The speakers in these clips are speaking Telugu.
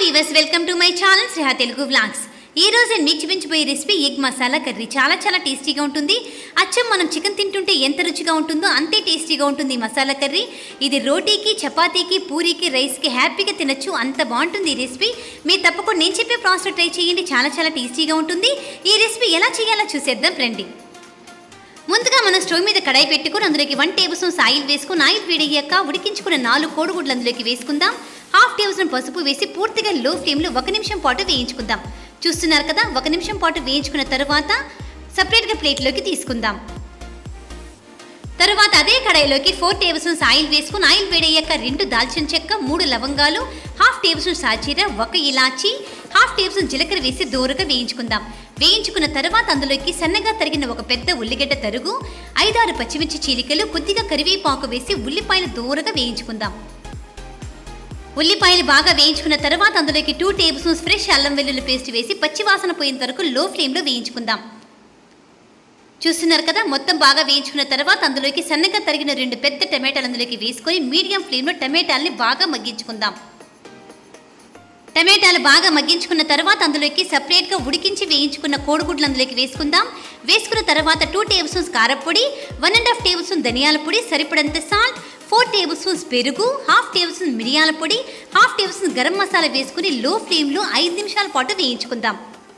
weavers welcome to my channel Sriha Telugu vlogs ఈ రోజు నేను మీకు చూపించబోయే రెసిపీ ఎగ్ మసాలా కర్రీ చాలా చాలా టేస్టీగా ఉంటుంది అచ్చం మనం చికెన్ తింటుంటే ఎంత రుచిగా ఉంటుందో అంతే టేస్టీగా ఉంటుంది ఈ మసాలా కర్రీ ఇది రోటీకి చపాతీకి పూరీకి రైస్కి హ్యాపీగా తినొచ్చు అంత బాగుంటుంది ఈ రెసిపీ మీరు తప్పకుండా నేను చెప్పే ప్రాసెస్ ట్రై చేయండి చాలా చాలా టేస్టీగా ఉంటుంది ఈ రెసిపీ ఎలా చేయాలో చూసేద్దాం రండి ముందుగా మనం స్టవ్ మీద కడాయి పెట్టుకుని అందులోకి వన్ టేబుల్ స్పూన్స్ ఆయిల్ వేసుకుని ఆయిల్ వేడయ్యాక ఉడికించుకున్న నాలుగు కోడిగుడ్లు అందులోకి వేసుకుందాం హాఫ్ టేబుల్ స్పూన్ పసుపు వేసి పూర్తిగా లో ఫ్లేమ్లో ఒక నిమిషం పాటు వేయించుకుందాం చూస్తున్నారు కదా ఒక నిమిషం పాటు వేయించుకున్న తర్వాత సపరేట్గా ప్లేట్లోకి తీసుకుందాం తరువాత అదే కడాయిలోకి ఫోర్ టేబుల్ స్పూన్స్ ఆయిల్ వేసుకుని ఆయిల్ వేడయ్యాక రెండు దాల్చిన చెక్క మూడు లవంగాలు హాఫ్ టేబుల్ స్పూన్ సాజీర ఒక ఇలాచి హాఫ్ టేబుల్ స్పూన్ జీలకర్ర వేసి దూరగా వేయించుకుందాం వేయించుకున్న తర్వాత అందులోకి సన్నగా తరిగిన ఒక పెద్ద ఉల్లిగడ్డ తరుగు ఐదారు పచ్చిమిర్చి చీలికలు కొద్దిగా కరివేపాకు వేసి ఉల్లిపాయలు దూరగా వేయించుకుందాం ఉల్లిపాయలు బాగా వేయించుకున్న తర్వాత అందులోకి టూ టేబుల్ స్పూన్స్ ఫ్రెష్ అల్లం వెల్లుల్లి పేస్ట్ వేసి పచ్చివాసన పోయేంత వరకు లో ఫ్లేమ్లో వేయించుకుందాం చూస్తున్నారు కదా మొత్తం బాగా వేయించుకున్న తర్వాత అందులోకి సన్నగా తరిగిన రెండు పెద్ద టమాటాలు అందులోకి వేసుకొని మీడియం ఫ్లేమ్లో టమాటాలని బాగా మగ్గించుకుందాం టమాటాలు బాగా మగ్గించుకున్న తర్వాత అందులోకి సపరేట్గా ఉడికించి వేయించుకున్న కోడిగుడ్లు అందులోకి వేసుకుందాం వేసుకున్న తర్వాత టూ టేబుల్ స్పూన్స్ కారపొడి one and half tablespoon ధనియాల పొడి సరిపడంత సాల్ట్ ఫోర్ టేబుల్ స్పూన్స్ పెరుగు హాఫ్ టేబుల్ స్పూన్ మిరియాల పొడి half tablespoon garam masala వేసుకుని లో ఫ్లేమ్లో ఐదు నిమిషాల పాటు వేయించుకుందాం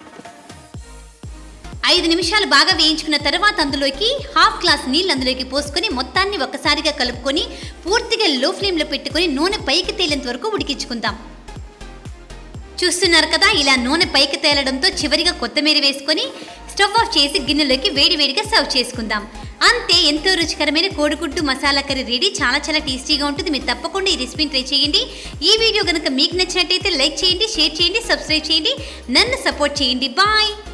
ఐదు నిమిషాలు బాగా వేయించుకున్న తర్వాత అందులోకి హాఫ్ గ్లాస్ నీళ్ళు అందులోకి పోసుకొని మొత్తాన్ని ఒక్కసారిగా కలుపుకొని పూర్తిగా లో ఫ్లేమ్లో పెట్టుకొని నూనె పైకి తేలేంత వరకు ఉడికించుకుందాం చూస్తున్నారు కదా ఇలా నూనె పైకి తేలడంతో చివరిగా కొత్తిమీర వేసుకొని స్టవ్ ఆఫ్ చేసి గిన్నెలోకి వేడివేడిగా సర్వ్ చేసుకుందాం అంతే ఎంతో రుచికరమైన కోడిగుడ్డు మసాలా కర్రీ రెడీ చాలా చాలా టేస్టీగా ఉంటుంది మీరు తప్పకుండా ఈ రెసిపీని ట్రై చేయండి ఈ వీడియో కనుక మీకు నచ్చినట్టయితే లైక్ చేయండి షేర్ చేయండి సబ్స్క్రైబ్ చేయండి నన్ను సపోర్ట్ చేయండి బాయ్